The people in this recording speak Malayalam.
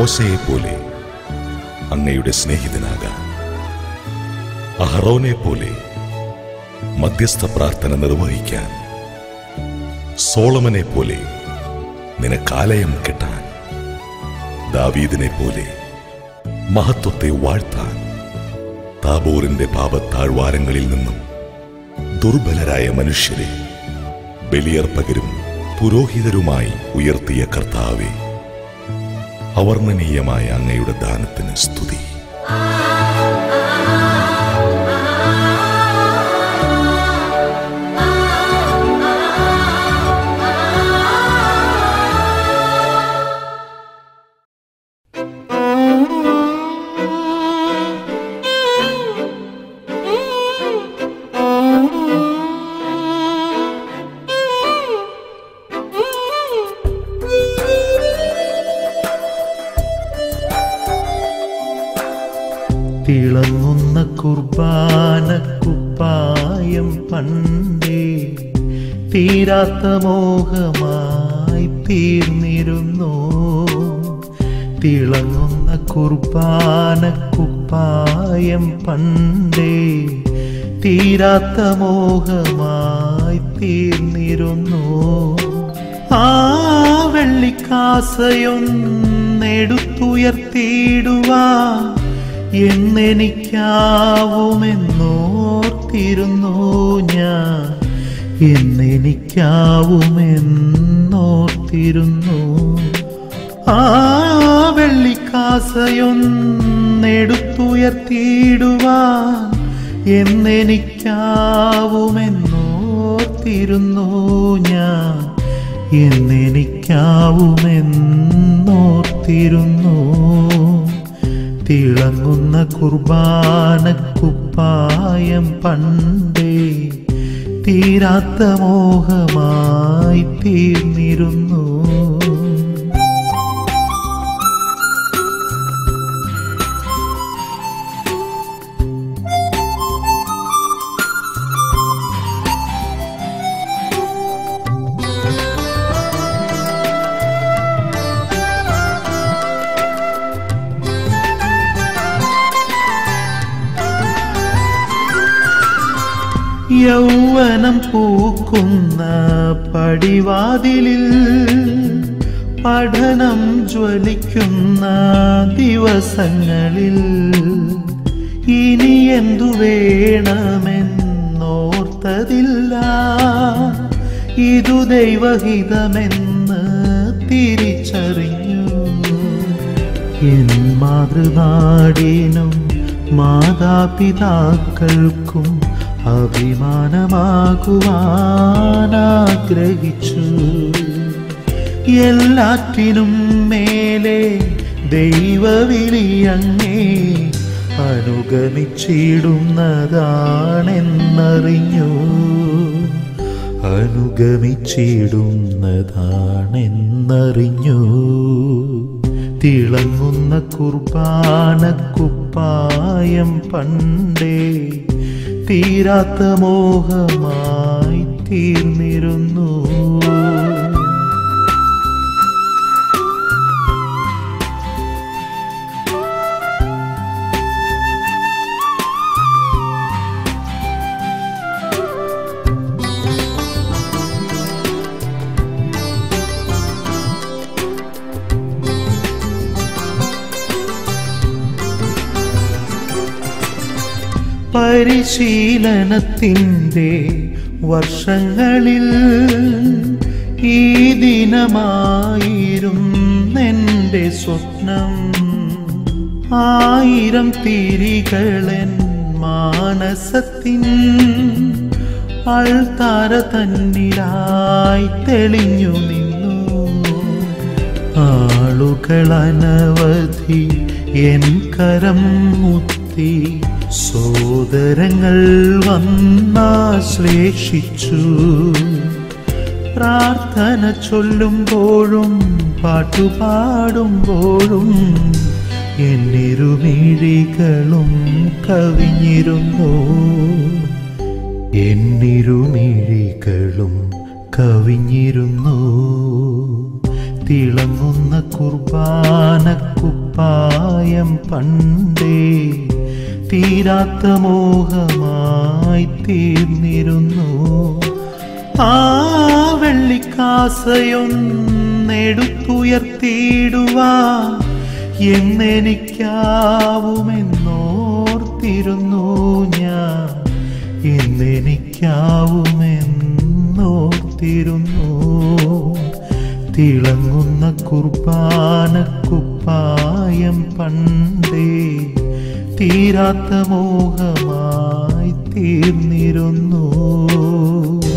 മോശയെ പോലെ അങ്ങയുടെ സ്നേഹിതനാകാൻ അഹറോനെ പോലെ മധ്യസ്ഥ പ്രാർത്ഥന നിർവഹിക്കാൻ സോളമനെ പോലെ നിനക്കാലയം കെട്ടാൻ ദാവീദിനെ പോലെ മഹത്വത്തെ വാഴ്ത്താൻ താബോറിന്റെ പാപത്താഴ്വാരങ്ങളിൽ നിന്നും ദുർബലരായ മനുഷ്യരെ ബലിയർപ്പകരും പുരോഹിതരുമായി ഉയർത്തിയ കർത്താവെ അവർണ്ണനീയമായ അങ്ങയുടെ ദാനത്തിന് സ്തുതി തിളങ്ങുന്ന കുർബാന കുപ്പായം പണ്ടേ തീരാത്ത മോഹമായി തീർന്നിരുന്നു തിളങ്ങുന്ന കുർബാന കുപ്പായം പണ്ടേ തീരാത്ത മോഹമായി തീർന്നിരുന്നു ആ വെള്ളിക്കാസയൊന്നെടുത്തുയർത്തിയിടുവാൻ എന്നെനിക്കാവുമെന്നോർത്തിരുന്നു ഞാൻ എന്നെനിക്കാവുമെന്നോർത്തിരുന്നു ആ വെള്ളിക്കാസയൊന്നെടുത്തുയർത്തിയിടുവാൻ എന്നെനിക്കാവുമെന്നോർത്തിരുന്നു ഞാൻ എന്നെനിക്കാവുമെന്നോർത്തിരുന്നു തിളങ്ങുന്ന കുർബാന കുപ്പായം പണ്ടേ തീരാത്ത മോഹമായി തീർന്നിരുന്നു യൗവനം പൂക്കുന്ന പടിവാതിലിൽ പഠനം ജ്വലിക്കുന്ന ദിവസങ്ങളിൽ ഇനി എന്തു വേണമെന്നോർത്തതില്ല ഇതു ദൈവഹിതമെന്ന് തിരിച്ചറിഞ്ഞു എൻ മാതൃനാടിനും മാതാപിതാക്കൾക്കും അഭിമാനമാകുവാനാഗ്രഹിച്ചു എല്ലാറ്റിനും മേലെ ദൈവവിളിയങ്ങേ അനുഗമിച്ചിടുന്നതാണെന്നറിഞ്ഞു അനുഗമിച്ചിടുന്നതാണെന്നറിഞ്ഞു തിളങ്ങുന്ന കുർബാന കുപ്പായം പണ്ടേ തീരാത്ത മോഹമായി തീർന്നിരുന്നു പരിശീലനത്തിൻ്റെ വർഷങ്ങളിൽ ഈ ദിനമായിരുന്നെൻ്റെ സ്വപ്നം ആയിരം തിരികളൻ മാനസത്തിൻ അൾത്താര തന്നിലായി തെളിഞ്ഞു നിന്നു ആളുകൾ അനവധി എൻ കരം മുത്തി സോദരങ്ങൾ വന്നാശ്ലേഷിച്ചു പ്രാർത്ഥന ചൊല്ലുമ്പോഴും പാട്ടുപാടുമ്പോഴും എന്നിരുമിഴികളും കവിഞ്ഞിരുന്നു എന്നിരുമിഴികളും കവിഞ്ഞിരുന്നു തിളങ്ങുന്ന കുർബാനക്കുപ്പായം പണ്ടേ തീരാത്ത മോഹമായി തീർന്നിരുന്നു ആ വെള്ളിക്കാസയൊന്നെടുത്തുയർത്തിയിടുവാ എന്നെനിക്കാവുമെന്നോർത്തിരുന്നു ഞാൻ എന്നെനിക്കാവുമെന്നോർത്തിരുന്നു തിളങ്ങുന്ന കുർബാനക്കുപ്പായം പണ്ടേ തീരാത്ത മോഹമായി തീർന്നിരുന്നു